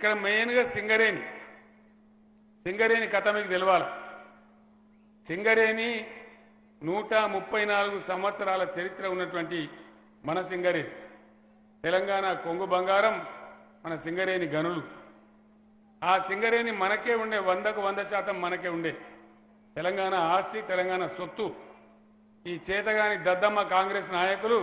ఇక్కడ మెయిన్గా సింగరేణి సింగరేణి కథ మీకు తెలవాలి సింగరేణి నూట ముప్పై నాలుగు సంవత్సరాల చరిత్ర ఉన్నటువంటి మన సింగరేణి తెలంగాణ కొంగు బంగారం మన సింగరేణి గనులు ఆ సింగరేణి మనకే ఉండే వందకు వంద శాతం మనకే ఉండే తెలంగాణ ఆస్తి తెలంగాణ సొత్తు ఈ చేతగాని దద్దమ్మ కాంగ్రెస్ నాయకులు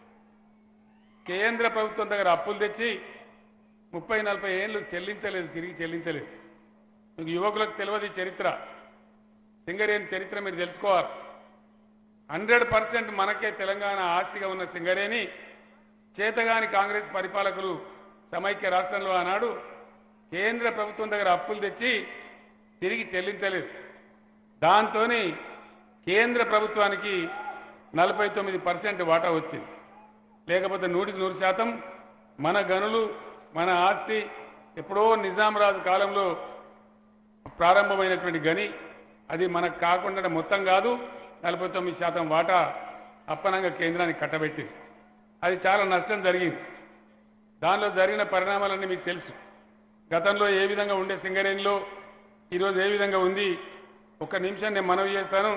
కేంద్ర ప్రభుత్వం దగ్గర అప్పులు తెచ్చి ముప్పై నలభై ఏళ్ళు చెల్లించలేదు తిరిగి చెల్లించలేదు మీకు యువకులకు తెలియదు ఈ చరిత్ర సింగరేణి చరిత్ర మీరు తెలుసుకోవాలి హండ్రెడ్ పర్సెంట్ మనకే తెలంగాణ ఆస్తిగా ఉన్న సింగరేణి చేతగాని కాంగ్రెస్ పరిపాలకులు సమైక్య రాష్ట్రంలో ఆనాడు కేంద్ర ప్రభుత్వం దగ్గర అప్పులు తెచ్చి తిరిగి చెల్లించలేదు దాంతోని కేంద్ర ప్రభుత్వానికి నలభై తొమ్మిది పర్సెంట్ వాటా వచ్చింది లేకపోతే నూటికి నూరు శాతం మన గనులు మన ఆస్తి ఎప్పుడో నిజాం రాజు కాలంలో ప్రారంభమైనటువంటి గని అది మనకు కాకుండా మొత్తం కాదు నలభై తొమ్మిది శాతం వాటా అప్పనంగా కేంద్రానికి కట్టబెట్టింది అది చాలా నష్టం జరిగింది దానిలో జరిగిన పరిణామాలన్నీ మీకు తెలుసు గతంలో ఏ విధంగా ఉండే సింగరేణిలో ఈరోజు ఏ విధంగా ఉంది ఒక నిమిషం నేను మనవి చేస్తాను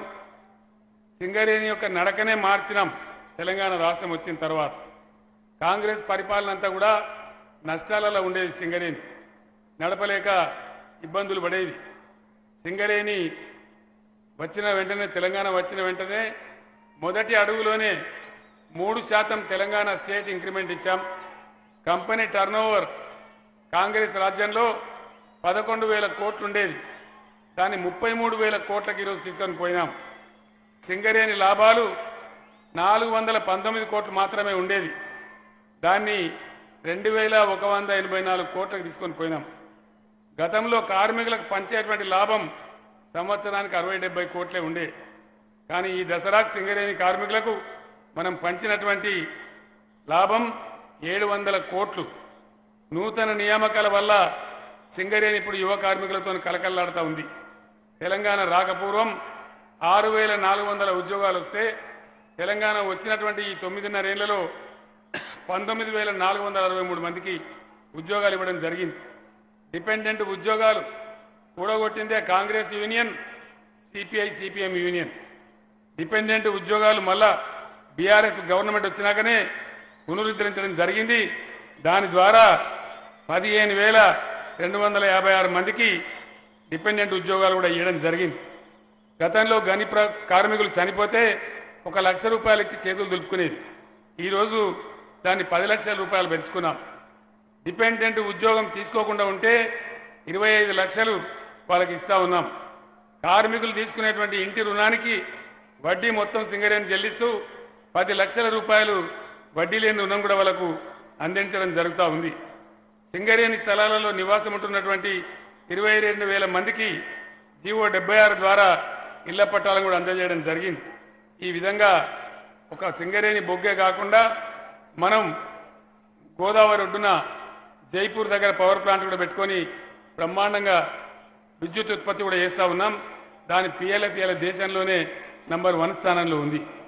సింగరేణి యొక్క నడకనే మార్చినాం తెలంగాణ రాష్ట్రం వచ్చిన తర్వాత కాంగ్రెస్ పరిపాలన అంతా కూడా నష్టాలలో ఉండేది సింగరేణి నడపలేక ఇబ్బందులు పడేది సింగరేణి వచ్చిన వెంటనే తెలంగాణ వచ్చిన వెంటనే మొదటి అడుగులోనే మూడు శాతం తెలంగాణ స్టేట్ ఇంక్రిమెంట్ ఇచ్చాం కంపెనీ టర్నోవర్ కాంగ్రెస్ రాజ్యంలో పదకొండు వేల కోట్లు ఉండేది దాన్ని ముప్పై మూడు వేల కోట్లకి ఈరోజు తీసుకొని పోయినాం సింగరేణి లాభాలు నాలుగు వందల పంతొమ్మిది కోట్లు మాత్రమే ఉండేది దాన్ని రెండు వేల ఒక వంద ఎనభై నాలుగు కోట్లకు తీసుకొని పోయినాం గతంలో కార్మికులకు పంచేటువంటి లాభం సంవత్సరానికి అరవై డెబ్బై కోట్లే ఉండే కానీ ఈ దసరాకు సింగరేణి కార్మికులకు మనం పంచినటువంటి లాభం ఏడు వందల కోట్లు నూతన నియామకాల వల్ల సింగరేణి ఇప్పుడు యువ కార్మికులతో కలకల్లాడుతూ ఉంది తెలంగాణ రాకపూర్వం ఆరు వేల నాలుగు వందల ఉద్యోగాలు వస్తే తెలంగాణ వచ్చినటువంటి ఈ తొమ్మిదిన్నరేళ్లలో పంతొమ్మిది వేల నాలుగు వందల అరవై మూడు మందికి ఉద్యోగాలు ఇవ్వడం జరిగింది డిపెండెంట్ ఉద్యోగాలు కూడగొట్టిందే Congress union CPI CPM union dependent ఉద్యోగాలు మళ్ళా బీఆర్ఎస్ గవర్నమెంట్ వచ్చినాకనే పునరుద్ధరించడం జరిగింది దాని ద్వారా పదిహేను వేల రెండు వందల యాభై ఆరు మందికి డిపెండెంట్ ఉద్యోగాలు కూడా ఇవ్వడం జరిగింది గతంలో గని ప్ర కార్మికులు చనిపోతే ఒక లక్ష రూపాయలు ఇచ్చి చేతులు దులుపుకునేది ఈరోజు దాన్ని పది లక్షల రూపాయలు పెంచుకున్నాం డిపెండెంట్ ఉద్యోగం తీసుకోకుండా ఉంటే ఇరవై ఐదు లక్షలు వాళ్ళకి ఇస్తా ఉన్నాం కార్మికులు తీసుకునేటువంటి ఇంటి రుణానికి వడ్డీ మొత్తం సింగరేణి చెల్లిస్తూ పది లక్షల రూపాయలు వడ్డీ లేని రుణం కూడా వాళ్ళకు అందించడం జరుగుతూ ఉంది సింగరేణి స్థలాలలో నివాసం ఉంటున్నటువంటి ఇరవై రెండు వేల మందికి జీవో డెబ్బై ఆరు ద్వారా ఇళ్ల పట్టాలను కూడా అందజేయడం జరిగింది ఈ విధంగా ఒక సింగరేణి బొగ్గే కాకుండా మనం గోదావరి ఒడ్డున జైపూర్ దగ్గర పవర్ ప్లాంట్ కూడా పెట్టుకొని బ్రహ్మాండంగా విద్యుత్ ఉత్పత్తి కూడా చేస్తా ఉన్నాం దాని పిఎల్ఎఫ్ఎల్ దేశంలోనే నంబర్ వన్ స్థానంలో ఉంది